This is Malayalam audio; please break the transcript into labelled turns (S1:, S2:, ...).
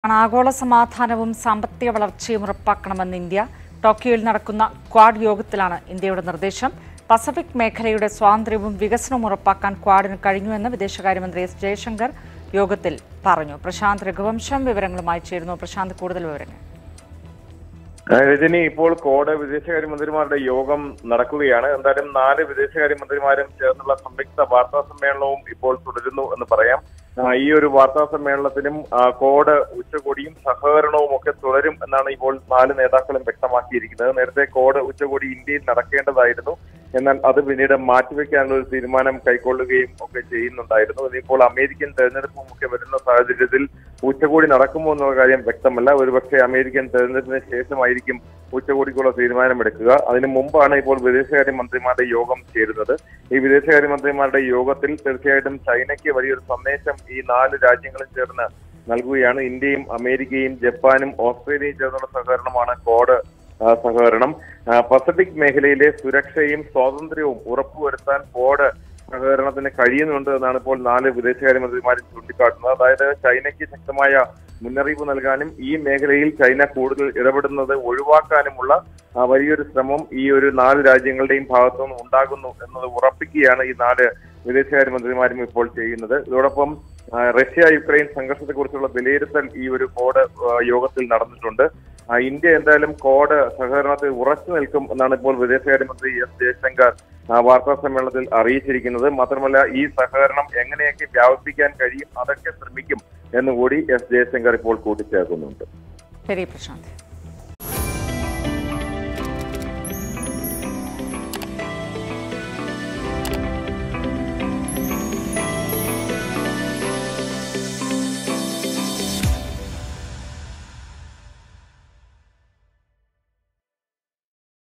S1: ആഗോള സമാധാനവും സാമ്പത്തിക വളർച്ചയും ഉറപ്പാക്കണമെന്ന് ഇന്ത്യ ടോക്കിയോയിൽ നടക്കുന്ന ക്വാഡ് യോഗത്തിലാണ് ഇന്ത്യയുടെ നിർദ്ദേശം പസഫിക് മേഖലയുടെ സ്വാതന്ത്ര്യവും വികസനവും ഉറപ്പാക്കാൻ ക്വാഡിന് കഴിഞ്ഞുവെന്ന് വിദേശകാര്യമന്ത്രി എസ് ജയശങ്കർ യോഗത്തിൽ പറഞ്ഞു പ്രശാന്ത് രഘുവംശം വിവരങ്ങളുമായി ചേരുന്നു പ്രശാന്ത് കൂടുതൽ വിവരങ്ങൾ
S2: ആ, രജനി ഇപ്പോൾ കോഡ് വിദേശകാര്യമന്ത്രിമാരുടെ യോഗം നടക്കുകയാണ് എന്തായാലും നാല് വിദേശകാര്യമന്ത്രിമാരും ചേർന്നുള്ള സംയുക്ത വാർത്താ സമ്മേളനവും ഇപ്പോൾ തുടരുന്നു എന്ന് പറയാം ആ, ഈ ഒരു വാർത്താ സമ്മേളനത്തിലും ആ, കോഡ് ഉച്ചകോടിയും സഹകരണവും ഒക്കെ തുടരും എന്നാണ് ഇപ്പോൾ നാല് നേതാക്കളും വ്യക്തമാക്കിയിരിക്കുന്നത് നേരത്തെ കോഡ് ഉച്ചകോടി ഇന്ത്യയിൽ നടക്കേണ്ടതായിരുന്നു എന്നാൽ അത് പിന്നീട് മാറ്റിവെക്കാനുള്ള ഒരു തീരുമാനം കൈക്കൊള്ളുകയും ഒക്കെ ചെയ്യുന്നുണ്ടായിരുന്നു ഇനിയിപ്പോൾ അമേരിക്കൻ തെരഞ്ഞെടുപ്പും ഒക്കെ വരുന്ന സാഹചര്യത്തിൽ ഉച്ചകോടി നടക്കുമോ എന്നുള്ള കാര്യം വ്യക്തമല്ല ഒരുപക്ഷെ അമേരിക്കൻ തെരഞ്ഞെടുപ്പിന് ശേഷമായിരിക്കും ഉച്ചകോടിക്കുള്ള തീരുമാനമെടുക്കുക അതിനു മുമ്പാണ് ഇപ്പോൾ വിദേശകാര്യ മന്ത്രിമാരുടെ യോഗം ചേരുന്നത് ഈ വിദേശകാര്യ മന്ത്രിമാരുടെ യോഗത്തിൽ തീർച്ചയായിട്ടും ചൈനയ്ക്ക് വലിയൊരു സന്ദേശം ഈ നാല് രാജ്യങ്ങളും ചേർന്ന് നൽകുകയാണ് ഇന്ത്യയും അമേരിക്കയും ജപ്പാനും ഓസ്ട്രേലിയയും ചേർന്നുള്ള സഹകരണമാണ് കോഡ് ആ, സഹകരണം ആ, പസഫിക് മേഖലയിലെ സുരക്ഷയും സ്വാതന്ത്ര്യവും ഉറപ്പുവരുത്താൻ കോഡ് സഹകരണത്തിന് കഴിയുന്നുണ്ട് എന്നാണ് ഇപ്പോൾ നാല് വിദേശകാര്യമന്ത്രിമാരും ചൂണ്ടിക്കാട്ടുന്നത് അതായത് ചൈനയ്ക്ക് ശക്തമായ മുന്നറിയിപ്പ് നൽകാനും ഈ മേഖലയിൽ ചൈന കൂടുതൽ ഇടപെടുന്നത് ഒഴിവാക്കാനുമുള്ള ആ, വലിയൊരു ശ്രമം ഈ ഒരു നാല് രാജ്യങ്ങളുടെയും ഭാഗത്തുനിന്ന് ഉണ്ടാകുന്നു എന്നത് ഉറപ്പിക്കുകയാണ് ഈ നാല് വിദേശകാര്യമന്ത്രിമാരും ഇപ്പോൾ ചെയ്യുന്നത് ഇതോടൊപ്പം ആ, റഷ്യ യുക്രൈൻ സംഘർഷത്തെക്കുറിച്ചുള്ള വിലയിരുത്തൽ ഈ ഒരു കോഡ് ആ, യോഗത്തിൽ നടന്നിട്ടുണ്ട് ആ, ഇന്ത്യ എന്തായാലും കോഡ് സഹകരണത്തിൽ ഉറച്ചു നിൽക്കും എന്നാണ് ഇപ്പോൾ വിദേശകാര്യമന്ത്രി എസ് ജയശങ്കർ ആ, വാർത്താ സമ്മേളനത്തിൽ അറിയിച്ചിരിക്കുന്നത് മാത്രമല്ല ഈ സഹകരണം എങ്ങനെയൊക്കെ വ്യാപിപ്പിക്കാൻ കഴിയും അതൊക്കെ ശ്രമിക്കും എന്നുകൂടി എസ് ജയശങ്കർ ഇപ്പോൾ കൂട്ടിച്ചേർക്കുന്നുണ്ട്
S1: ശരി പ്രശാന്ത്